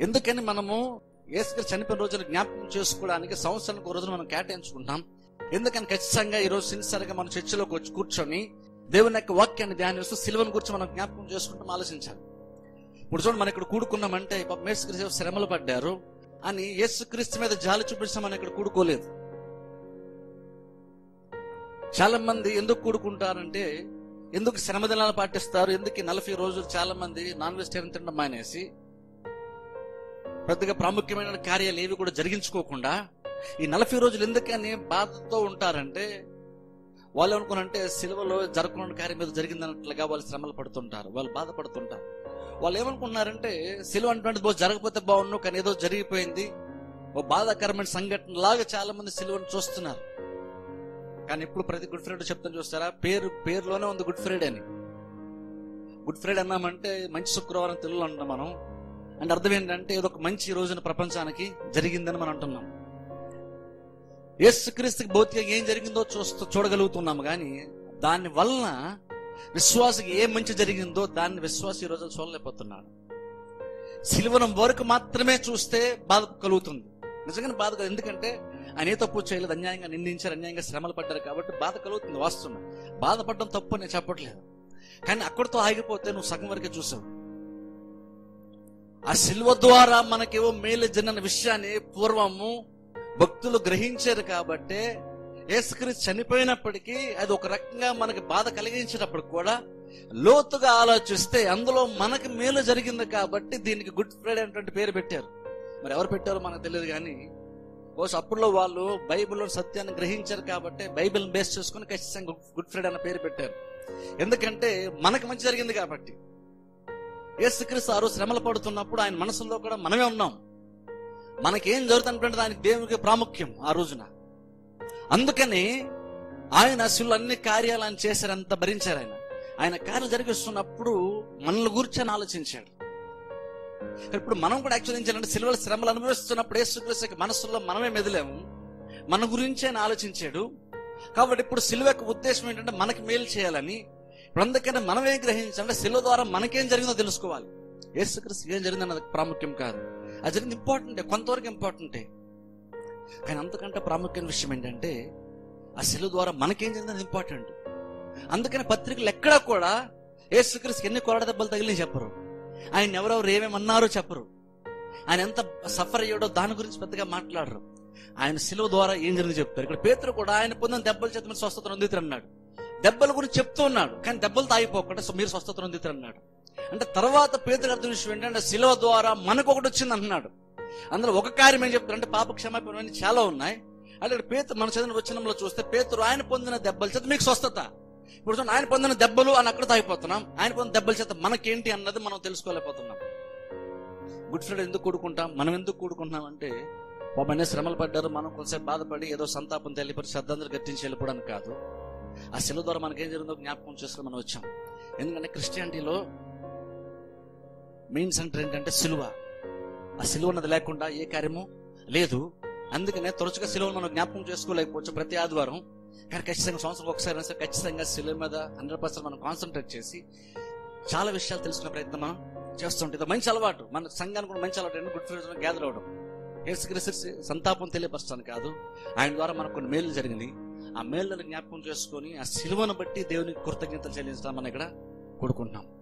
ఎందుకని మనము ఏసుకరి చనిపోయిన రోజున జ్ఞాపకం చేసుకోవడానికి సంవత్సరానికి ఒక రోజున మనం కేటాయించుకుంటాం ఎందుకని ఖచ్చితంగా ఈ రోజు సిన్సియర్గా మన చర్చిలోకి వచ్చి కూర్చొని దేవుని యొక్క వాక్యాన్ని ధ్యానిస్తూ సిలువను గురించి మనం జ్ఞాపకం చేసుకుంటాం ఆలోచించాలి ఇప్పుడు చూడండి మనం ఇక్కడ కూడుకున్నామంటే పాపం యేసుక్రీస్తు శ్రమలు పడ్డారు అని యేసుక్రీస్తు మీద జాలి చూపించడం మనం ఇక్కడ కూడుకోలేదు చాలా మంది ఎందుకు కూడుకుంటారంటే ఎందుకు శ్రమ దినాలు పాటిస్తారు ఎందుకు ఈ నలభై రోజులు చాలా మంది నాన్ వెజిటేరియన్ తినడం మానేసి పెద్దగా ప్రాముఖ్యమైన కార్యాలు ఏవి కూడా జరిగించుకోకుండా ఈ నలభై రోజులు ఎందుకని బాధతో ఉంటారంటే వాళ్ళు అనుకున్నంటే సిలువలో జరగకుండా కార్యం మీద జరిగిందన్నట్లుగా వాళ్ళు శ్రమలు పడుతుంటారు వాళ్ళు బాధపడుతుంటారు వాళ్ళు ఏమనుకున్నారంటే సిలువ అంటే బహు జరగకపోతే బాగుండు కానీ ఏదో జరిగిపోయింది ఓ బాధాకరమైన సంఘటన లాగా చాలా మంది సిలువను చూస్తున్నారు కానీ ఇప్పుడు ప్రతి గుడ్ ఫ్రైడే చెప్తాను చూస్తారా పేరు పేరులోనే ఉంది గుడ్ ఫ్రైడే అని గుడ్ ఫ్రైడే అన్నామంటే మంచి శుక్రవారం తెలుగులో అంటాం మనం అంటే అర్థం ఏంటంటే ఏదో ఒక మంచి రోజున ప్రపంచానికి జరిగిందని మనం అంటున్నాం యేసుక్రీస్తుకి భౌతికంగా ఏం జరిగిందో చూస్తూ చూడగలుగుతున్నాము కానీ దాని వలన విశ్వాసకి ఏ మంచి జరిగిందో దాన్ని విశ్వాస ఈ రోజు చూడలేకపోతున్నాడు శిలువనం వరకు మాత్రమే చూస్తే బాధ కలుగుతుంది నిజంగానే బాధ కలుగు ఎందుకంటే ఆయన ఏ తప్పు చేయలేదు అన్యాయంగా నిందించారు అన్యాయంగా శ్రమలు పడ్డారు కాబట్టి బాధ కలుగుతుంది వాస్తవం బాధపడడం తప్పు నేను చెప్పట్లేదు కానీ అక్కడితో ఆగిపోతే నువ్వు సగం వరకే చూసావు ఆ శిల్వ ద్వారా మనకేవో మేలు జరిగిన విషయాన్ని పూర్వము భక్తులు గ్రహించారు కాబట్టి యేసుక్రీస్తు చనిపోయినప్పటికీ అది ఒక రకంగా మనకి బాధ కలిగించినప్పుడు కూడా లోతుగా ఆలోచిస్తే అందులో మనకి మేలు జరిగింది కాబట్టి దీనికి గుడ్ ఫ్రైడే అనేటువంటి పేరు పెట్టారు మరి ఎవరు పెట్టారో మనకు తెలియదు కానీ బహుశా అప్పుడులో వాళ్ళు బైబిల్లో సత్యాన్ని గ్రహించారు కాబట్టి బైబిల్ బేస్ చేసుకుని ఖచ్చితంగా గుడ్ ఫ్రైడే అన్న పేరు పెట్టారు ఎందుకంటే మనకి మంచి జరిగింది కాబట్టి యేసుక్రీస్తు ఆ రోజు శ్రమలు పడుతున్నప్పుడు ఆయన మనసులో కూడా మనమే ఉన్నాం మనకేం జరుగుతుందంటే దానికి దేవునికి ప్రాముఖ్యం ఆ రోజున అందుకని ఆయన అసలు అన్ని కార్యాలు ఆయన చేశారు అంత భరించారు ఆయన ఆయన కార్యం జరిగిస్తున్నప్పుడు మనల్ని గురించి ఆలోచించాడు ఇప్పుడు మనం కూడా యాక్చువల్ ఏం చేయాలంటే సిల్వల శ్రమలు అనుభవిస్తున్నప్పుడు యేసుక్రీస్తు మనసులో మనమే మెదిలాము మన గురించి ఆయన ఆలోచించాడు కాబట్టి ఇప్పుడు సిలువ యొక్క ఉద్దేశం ఏంటంటే మనకి మేలు చేయాలని ఇప్పుడు అందుకని మనం ఏం గ్రహించాలంటే సిలువ ద్వారా మనకేం జరిగిందో తెలుసుకోవాలి యేసుక్రీస్తు ఏం జరిగిందన్నది ప్రాముఖ్యం కాదు అది జరిగింది ఇంపార్టెంటే కొంతవరకు ఇంపార్టెంటే కానీ అంతకంటే ప్రాముఖ్యమైన విషయం ఏంటంటే ఆ సిలువ ద్వారా మనకేం జరిగింది ఇంపార్టెంట్ అందుకని పత్రికలు ఎక్కడా కూడా యేసుక్రీస్తుకి ఎన్ని కొరడ దెబ్బలు తగిలి చెప్పరు ఆయన ఎవరెవరు ఏమేమన్నారో చెప్పరు ఆయన ఎంత సఫర్ అయ్యాడో దాని గురించి పెద్దగా మాట్లాడరు ఆయన సిలువ ద్వారా ఏం జరిగింది చెప్తారు ఇక్కడ పేతురు కూడా ఆయన పొందిన దెబ్బల చేత మీరు స్వస్థత నొందితురు అన్నాడు దెబ్బల గురించి చెప్తూ ఉన్నాడు కానీ దెబ్బలతో ఆగిపోకుండా సో మీరు స్వస్థత నొందితురు అన్నాడు అంటే తర్వాత పేతురు అర్థం విషయం ఏంటంటే సిలువ ద్వారా మనకు ఒకటి వచ్చింది అంటున్నాడు అందులో ఒక కార్యం ఏం చెప్తారు అంటే పాప క్షమాపణ అన్నీ చాలా ఉన్నాయి అంటే ఇక్కడ పేతురు మన చదివిన వచనంలో చూస్తే పేతురు ఆయన పొందిన దెబ్బల చేత మీకు స్వస్థత ఇప్పుడు చూడండి ఆయన పొందిన దెబ్బలు అని అక్కడ తాగిపోతున్నాం ఆయన పొందిన దెబ్బల చేత మనకేంటి అన్నది మనం తెలుసుకోలేకపోతున్నాం గుడ్ ఫ్రైడే ఎందుకు కూడుకుంటాం మనం ఎందుకు కూడుకుంటున్నాం అంటే పాపనే శ్రమలు పడ్డారు మనం కొంచెంసేపు బాధపడి ఏదో సంతాపం తెలియపరి శ్రద్ధాంధ్ర గట్టించి వెళ్ళిపోవడానికి కాదు ఆ శిలువ ద్వారా మనకేం జరిగిందో జ్ఞాపకం చేసుకుని మనం వచ్చాం ఎందుకంటే క్రిస్టియానిటీలో మెయిన్ సెంటర్ ఏంటంటే సిలువ ఆ సిలువ అన్నది లేకుండా ఏ కార్యము లేదు అందుకనే తరచుగా సిలువను మనం జ్ఞాపకం చేసుకోలేకపోవచ్చు ప్రతి ఆదివారం కానీ ఖచ్చితంగా సంవత్సరం ఒకసారి అయినా సరే ఖచ్చితంగా సిలువ మీద హండ్రెడ్ పర్సెంట్ మనం కాన్సన్ట్రేట్ చేసి చాలా విషయాలు తెలుసుకునే ప్రయత్నం మనం చేస్తుంటే ఇది మంచి అలవాటు మన సంఘానికి కూడా మంచి అలవాటు గుడ్ ఫ్రైడే గ్యాదర్ అవడం యేసుక్రీస్తు సంతాపం తెలియపరుస్తాను కాదు ఆయన ద్వారా మనకు కొన్ని మేలు జరిగింది ఆ మేళ్ళను జ్ఞాపకం చేసుకొని ఆ సిలువను బట్టి దేవునికి కృతజ్ఞతలు చెల్లించడం మనం ఇక్కడ కూడుకుంటున్నాం